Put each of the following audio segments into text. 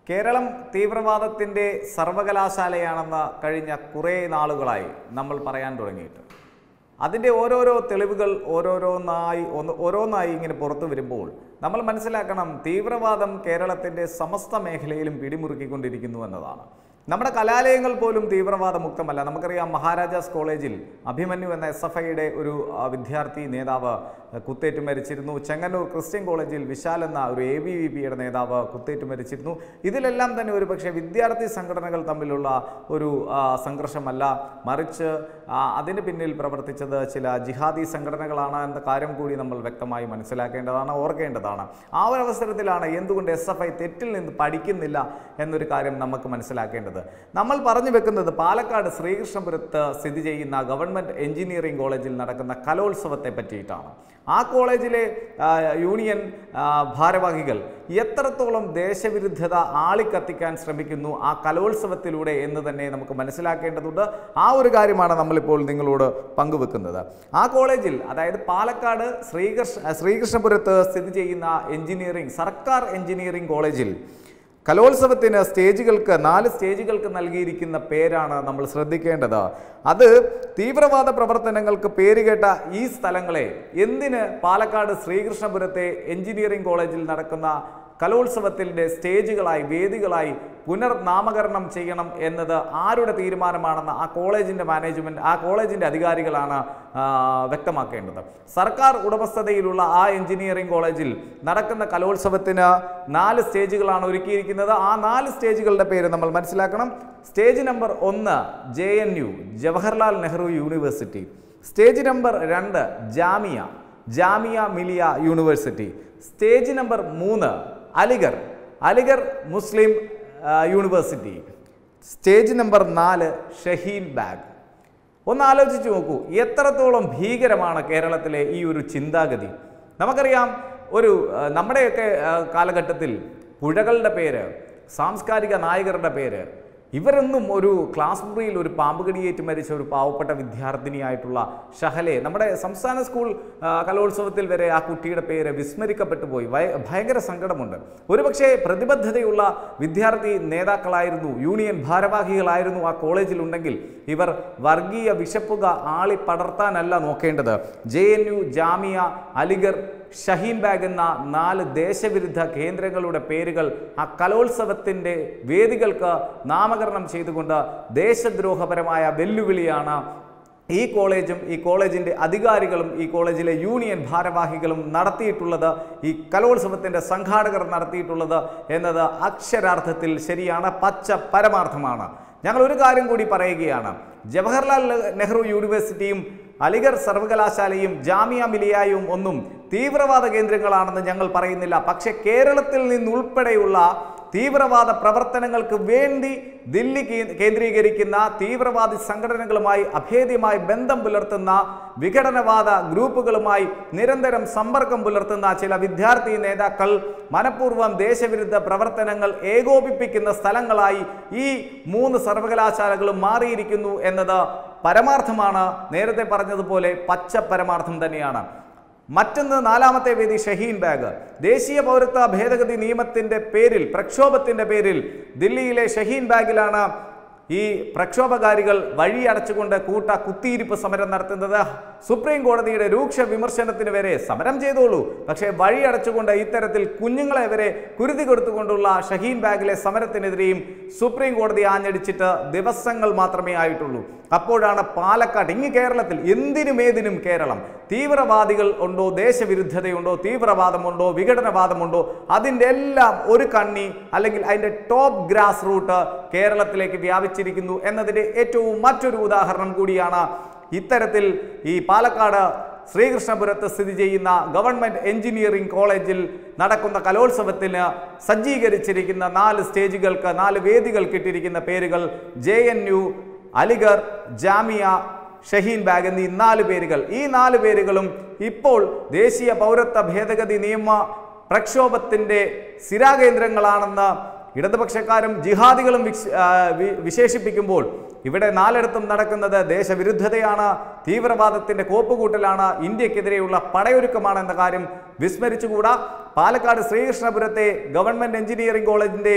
കേരളം തീവ്രവാദത്തിൻ്റെ സർവകലാശാലയാണെന്ന് കഴിഞ്ഞ കുറേ നാളുകളായി നമ്മൾ പറയാൻ തുടങ്ങിയിട്ട് അതിൻ്റെ ഓരോരോ തെളിവുകൾ ഓരോരോന്നായി ഒന്ന് ഓരോന്നായി ഇങ്ങനെ പുറത്തു വരുമ്പോൾ നമ്മൾ മനസ്സിലാക്കണം തീവ്രവാദം കേരളത്തിൻ്റെ സമസ്ത മേഖലയിലും പിടിമുറുക്കിക്കൊണ്ടിരിക്കുന്നു എന്നതാണ് നമ്മുടെ കലാലയങ്ങൾ പോലും തീവ്രവാദ മുക്തമല്ല നമുക്കറിയാം മഹാരാജാസ് കോളേജിൽ അഭിമന്യു എന്ന എസ് എഫ് ഐയുടെ ഒരു ആ, വിദ്യാർത്ഥി നേതാവ് കുത്തേറ്റ് മരിച്ചിരുന്നു ചെങ്ങന്നൂർ ക്രിസ്ത്യൻ കോളേജിൽ വിശാൽ എന്ന ഒരു എ ബി വി പിയുടെ നേതാവ് കുത്തേറ്റ് മരിച്ചിരുന്നു ഇതിലെല്ലാം തന്നെ ഒരു പക്ഷേ വിദ്യാർത്ഥി സംഘടനകൾ തമ്മിലുള്ള ഒരു ആ, സംഘർഷമല്ല മറിച്ച് ആ, അതിന് പിന്നിൽ പ്രവർത്തിച്ചത് ചില ജിഹാദി സംഘടനകളാണ് എന്ന കാര്യം കൂടി നമ്മൾ വ്യക്തമായി മനസ്സിലാക്കേണ്ടതാണ് ഓർക്കേണ്ടതാണ് ആ ഒരു അവസരത്തിലാണ് എന്തുകൊണ്ട് എസ് എഫ് ഐ തെറ്റിൽ നിന്ന് പഠിക്കുന്നില്ല എന്നൊരു കാര്യം നമുക്ക് മനസ്സിലാക്കേണ്ടത് നമ്മൾ പറഞ്ഞു വെക്കുന്നത് പാലക്കാട് ശ്രീകൃഷ്ണപുരത്ത് സ്ഥിതി ചെയ്യുന്ന ഗവൺമെൻറ് എഞ്ചിനീയറിംഗ് കോളേജിൽ നടക്കുന്ന കലോത്സവത്തെ പറ്റിയിട്ടാണ് ആ കോളേജിലെ ആ, യൂണിയൻ ആ, ഭാരവാഹികൾ എത്രത്തോളം ദേശവിരുദ്ധത ആളിക്കത്തിക്കാൻ ശ്രമിക്കുന്നു ആ കലോത്സവത്തിലൂടെ എന്ന് തന്നെ നമുക്ക് മനസ്സിലാക്കേണ്ടതുണ്ട് ആ ഒരു കാര്യമാണ് നമ്മളിപ്പോൾ നിങ്ങളോട് പങ്കുവെക്കുന്നത് ആ കോളേജിൽ അതായത് പാലക്കാട് ശ്രീകൃഷ്ണ ശ്രീകൃഷ്ണപുരത്ത് സ്ഥിതി ചെയ്യുന്ന എഞ്ചിനീയറിംഗ് സർക്കാർ എഞ്ചിനീയറിംഗ് കോളേജിൽ കലോത്സവത്തിന് സ്റ്റേജുകൾക്ക് നാല് സ്റ്റേജുകൾക്ക് നൽകിയിരിക്കുന്ന പേരാണ് നമ്മൾ ശ്രദ്ധിക്കേണ്ടത് അത് തീവ്രവാദ പ്രവർത്തനങ്ങൾക്ക് പേരുകേട്ട ഈ സ്ഥലങ്ങളെ എന്തിന് പാലക്കാട് ശ്രീകൃഷ്ണപുരത്തെ എഞ്ചിനീയറിംഗ് കോളേജിൽ നടക്കുന്ന കലോത്സവത്തിൻ്റെ സ്റ്റേജുകളായി വേദികളായി പുനർനാമകരണം ചെയ്യണം എന്നത് ആരുടെ തീരുമാനമാണെന്ന് ആ കോളേജിൻ്റെ മാനേജ്മെൻറ്റ് ആ കോളേജിൻ്റെ അധികാരികളാണ് ആ, വ്യക്തമാക്കേണ്ടത് സർക്കാർ ഉടമസ്ഥതയിലുള്ള ആ എഞ്ചിനീയറിംഗ് കോളേജിൽ നടക്കുന്ന കലോത്സവത്തിന് നാല് സ്റ്റേജുകളാണ് ഒരുക്കിയിരിക്കുന്നത് ആ നാല് സ്റ്റേജുകളുടെ പേര് നമ്മൾ മനസ്സിലാക്കണം സ്റ്റേജ് നമ്പർ ഒന്ന് J N U Jawaharlal Nehru university stage number രണ്ട് Jamia Jamia Millia university stage number മൂന്ന് അലിഗർ അലിഗർ മുസ്ലിം ആ, യൂണിവേഴ്സിറ്റി സ്റ്റേജ് നമ്പർ നാല് ഷഹീൻ ബാഗ് ഒന്ന് ആലോചിച്ച് നോക്കൂ എത്രത്തോളം ഭീകരമാണ് കേരളത്തിലെ ഈ ഒരു ചിന്താഗതി നമുക്കറിയാം ഒരു ആ, നമ്മുടെയൊക്കെ ആ, കാലഘട്ടത്തിൽ പുഴകളുടെ പേര് സാംസ്കാരിക നായകരുടെ പേര് ഇവരൊന്നും ഒരു ക്ലാസ് മുറിയിൽ ഒരു പാമ്പ് കടിയേറ്റ് മരിച്ച ഒരു പാവപ്പെട്ട വിദ്യാർത്ഥിനിയായിട്ടുള്ള ഷഹലെ നമ്മുടെ സംസ്ഥാന സ്കൂൾ ആ, കലോത്സവത്തിൽ വരെ ആ കുട്ടിയുടെ പേര് വിസ്മരിക്കപ്പെട്ടു പോയി ഭയ- ഭയങ്കര സങ്കടമുണ്ട് ഒരുപക്ഷെ പ്രതിബദ്ധതയുള്ള വിദ്യാർത്ഥി നേതാക്കളായിരുന്നു യൂണിയൻ ഭാരവാഹികളായിരുന്നു ആ കോളേജിലുണ്ടെങ്കിൽ ഇവർ വർഗീയ വിശപ്പുക ആളി പടർത്താനല്ല നോക്കേണ്ടത് J N U Jamia Aligarh Shaheen Bagh എന്ന നാല് ദേശവിരുദ്ധ കേന്ദ്രങ്ങളുടെ പേരുകൾ ആ കലോത്സവത്തിൻ്റെ വേദികൾക്ക് നാമകരണം ചെയ്തുകൊണ്ട് ദേശദ്രോഹപരമായ വെല്ലുവിളിയാണ് ഈ കോളേജും ഈ കോളേജിൻ്റെ അധികാരികളും ഈ കോളേജിലെ യൂണിയൻ ഭാരവാഹികളും നടത്തിയിട്ടുള്ളത് ഈ കലോത്സവത്തിൻ്റെ സംഘാടകർ നടത്തിയിട്ടുള്ളത് എന്നത് അക്ഷരാർത്ഥത്തിൽ ശരിയാണ് പച്ച പരമാർത്ഥമാണ് ഞങ്ങൾ ഒരു കാര്യം കൂടി പറയുകയാണ് ജവഹർലാൽ നെഹ്റു യൂണിവേഴ്സിറ്റിയും അലിഗർ സർവകലാശാലയും ജാമിയ മിലിയായും ഒന്നും തീവ്രവാദ കേന്ദ്രങ്ങളാണെന്ന് ഞങ്ങൾ പറയുന്നില്ല പക്ഷേ കേരളത്തിൽ നിന്നുൾപ്പെടെയുള്ള തീവ്രവാദ പ്രവർത്തനങ്ങൾക്ക് വേണ്ടി ദില്ലി കേ- കേന്ദ്രീകരിക്കുന്ന തീവ്രവാദി സംഘടനകളുമായി അഭേദ്യമായി ബന്ധം പുലർത്തുന്ന വിഘടനവാദ ഗ്രൂപ്പുകളുമായി നിരന്തരം സമ്പർക്കം പുലർത്തുന്ന ചില വിദ്യാർത്ഥി നേതാക്കൾ മനഃപൂർവ്വം ദേശവിരുദ്ധ പ്രവർത്തനങ്ങൾ ഏകോപിപ്പിക്കുന്ന സ്ഥലങ്ങളായി ഈ മൂന്ന് സർവകലാശാലകളും മാറിയിരിക്കുന്നു എന്നത് പരമാർത്ഥമാണ് നേരത്തെ പറഞ്ഞതുപോലെ പച്ച പരമാർത്ഥം തന്നെയാണ് മറ്റൊന്ന് നാലാമത്തെ വേദി ഷഹീൻ ബാഗ് ദേശീയ പൗരത്വ ഭേദഗതി നിയമത്തിന്റെ പേരിൽ പ്രക്ഷോഭത്തിന്റെ പേരിൽ ദില്ലിയിലെ ഷഹീൻ ബാഗിലാണ് ഈ പ്രക്ഷോഭകാരികൾ വഴിയടച്ചുകൊണ്ട് കൂട്ട കുത്തിയിരിപ്പ് സമരം നടത്തുന്നത് സുപ്രീം കോടതിയുടെ രൂക്ഷ വിമർശനത്തിന് വരെ സമരം ചെയ്തോളൂ പക്ഷേ വഴിയടച്ചുകൊണ്ട് ഇത്തരത്തിൽ കുഞ്ഞുങ്ങളെ വരെ കുരുതി കൊടുത്തുകൊണ്ടുള്ള ഷഹീൻ ബാഗിലെ സമരത്തിനെതിരെയും സുപ്രീം കോടതി ആഞ്ഞടിച്ചിട്ട് ദിവസങ്ങൾ മാത്രമേ ആയിട്ടുള്ളൂ അപ്പോഴാണ് പാലക്കാട് ഇങ്ങ് കേരളത്തിൽ എന്തിനും ഏതിനും കേരളം തീവ്രവാദികൾ ഉണ്ടോ ദേശവിരുദ്ധതയുണ്ടോ തീവ്രവാദമുണ്ടോ വിഘടനവാദമുണ്ടോ അതിൻ്റെ എല്ലാം ഒരു കണ്ണി അല്ലെങ്കിൽ അതിൻ്റെ ടോപ്പ് ഗ്രാസ് റൂട്ട് കേരളത്തിലേക്ക് വ്യാപിച്ചിരിക്കുന്നു എന്നതിൻ്റെ ഏറ്റവും മറ്റൊരു ഉദാഹരണം കൂടിയാണ് ഇത്തരത്തിൽ ഈ പാലക്കാട് ശ്രീകൃഷ്ണപുരത്ത് സ്ഥിതി ചെയ്യുന്ന ഗവൺമെന്റ് എഞ്ചിനീയറിംഗ് കോളേജിൽ നടക്കുന്ന കലോത്സവത്തിന് സജ്ജീകരിച്ചിരിക്കുന്ന നാല് സ്റ്റേജുകൾക്ക് നാല് വേദികൾക്ക് ഇട്ടിരിക്കുന്ന പേരുകൾ J N U Aligarh Jamia Shaheen Bagh എന്നീ നാല് പേരുകൾ ഈ നാല് പേരുകളും ഇപ്പോൾ ദേശീയ പൗരത്വ ഭേദഗതി നിയമ പ്രക്ഷോഭത്തിന്റെ സ്ഥിരാകേന്ദ്രങ്ങളാണെന്ന് ഇടതുപക്ഷക്കാരും ജിഹാദികളും വിക്ഷ- ആ, വി- വിശേഷിപ്പിക്കുമ്പോൾ ഇവിടെ നാലിടത്തും നടക്കുന്നത് ദേശവിരുദ്ധതയാണ് തീവ്രവാദത്തിന്റെ കോപ്പുകൂട്ടലാണ് ഇന്ത്യക്കെതിരെയുള്ള പടയൊരുക്കമാണ് എന്ന കാര്യം വിസ്മരിച്ചുകൂടാ പാലക്കാട് ശ്രീകൃഷ്ണപുരത്തെ ഗവൺമെന്റ് എഞ്ചിനീയറിംഗ് കോളേജിന്റെ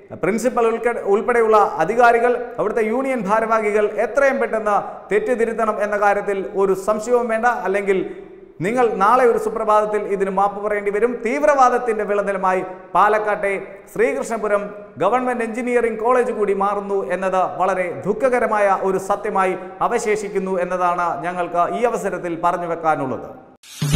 പ്രിൻസിപ്പൽ ഉൾക്ക- ഉൾപ്പെടെയുള്ള അധികാരികൾ അവിടുത്തെ യൂണിയൻ ഭാരവാഹികൾ എത്രയും പെട്ടെന്ന് തെറ്റുതിരുത്തണം എന്ന കാര്യത്തിൽ ഒരു സംശയവും വേണ്ട അല്ലെങ്കിൽ നിങ്ങൾ നാളെ ഒരു സുപ്രഭാതത്തിൽ ഇതിന് മാപ്പ് പറയേണ്ടി വരും തീവ്രവാദത്തിന്റെ വിളനിലമായി പാലക്കാട്ടെ ശ്രീകൃഷ്ണപുരം ഗവൺമെന്റ് എഞ്ചിനീയറിംഗ് കോളേജ് കൂടി മാറുന്നു എന്നത് വളരെ ദുഃഖകരമായ ഒരു സത്യമായി അവശേഷിക്കുന്നു എന്നതാണ് ഞങ്ങൾക്ക് ഈ അവസരത്തിൽ പറഞ്ഞു വെക്കാനുള്ളത്